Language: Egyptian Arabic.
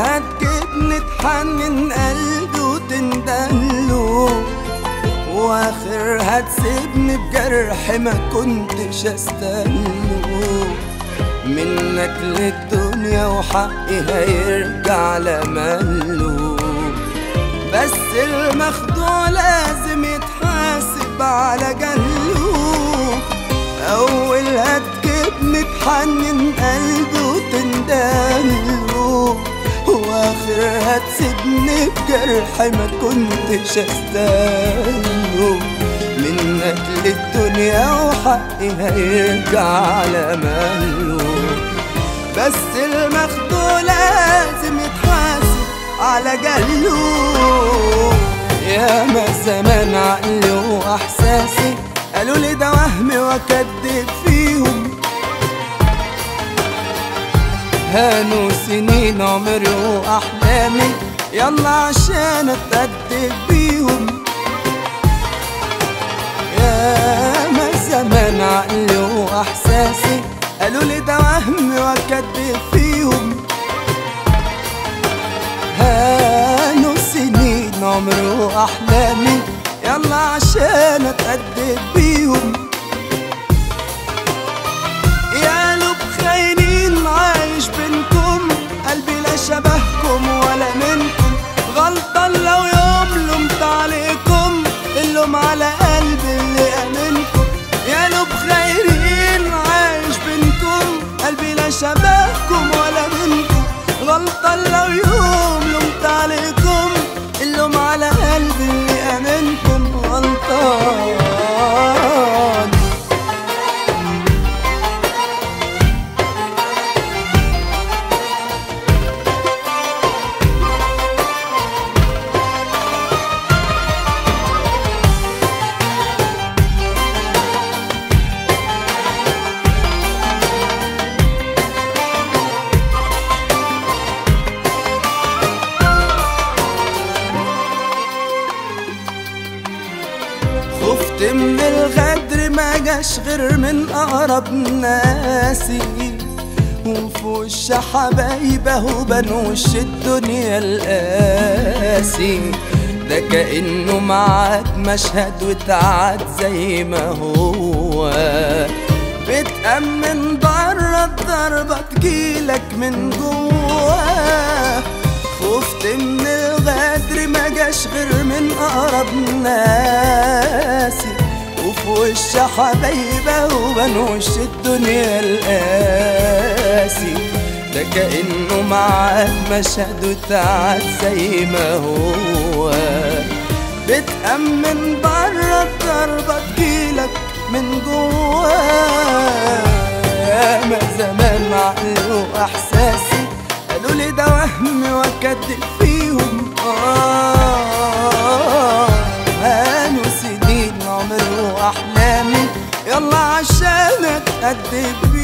هتجيبني تحنن قلبي وتندله واخر هتسيبني بجرح ما كنتش استنه منك للدنيا وحقي هيرجع لماله بس المخدوع لازم يتحاسب على جهله أول هتجيبني تحنن قلبي وتندهله وآخر هتسيبني بجرح ما كنتش استاهله منك للدنيا وحقي هيرجع لماله بس المخدوع لازم يتحاسب على جهله يا ما زمان عقلي واحساسي قالوا لي ده وهم واكدب فيهم هانوا سنين عمري واحلامي يلا عشان اتأدب بيهم يا ما زمان عقلي واحساسي قالوا لي ده وهم واكدب فيهم هانوا سنين عمري واحلامي يلا عشان اتأدب بيهم يا لب خاينين عايش بينكم قلبي لا شبهكم ولا منكم غلطان لو يوم لومت عليكم اللوم على قلبي اللي امنكم يا لب خاينين عايش بينكم قلبي لا شبهكم ولا منكم غلطان لو يوم لومت عليكم اللوم على قلبي اللي امنكم غلطان خفت من الغدر ما جاش غير من اقرب ناسي وفي وش حبايبه وبان وش الدنيا القاسي ده كأنه معاد مشهد وتعاد زي ما هو بتأمن بره الضربة تجيلك من جواه خفت من الغدر ما جاش غير من اقرب ناسي وفي وش حبايبه وبان وش الدنيا القاسي ده كأنه معاد مشهد وتعاد زي ما هو بتأمن بره الضربة تجيلك من جواه ما زمان عقلي وإحساسي قالوا لي ده وهم واكدب فيهم آه هانوا سنين عمري واحلامي يلا عشان اتأدب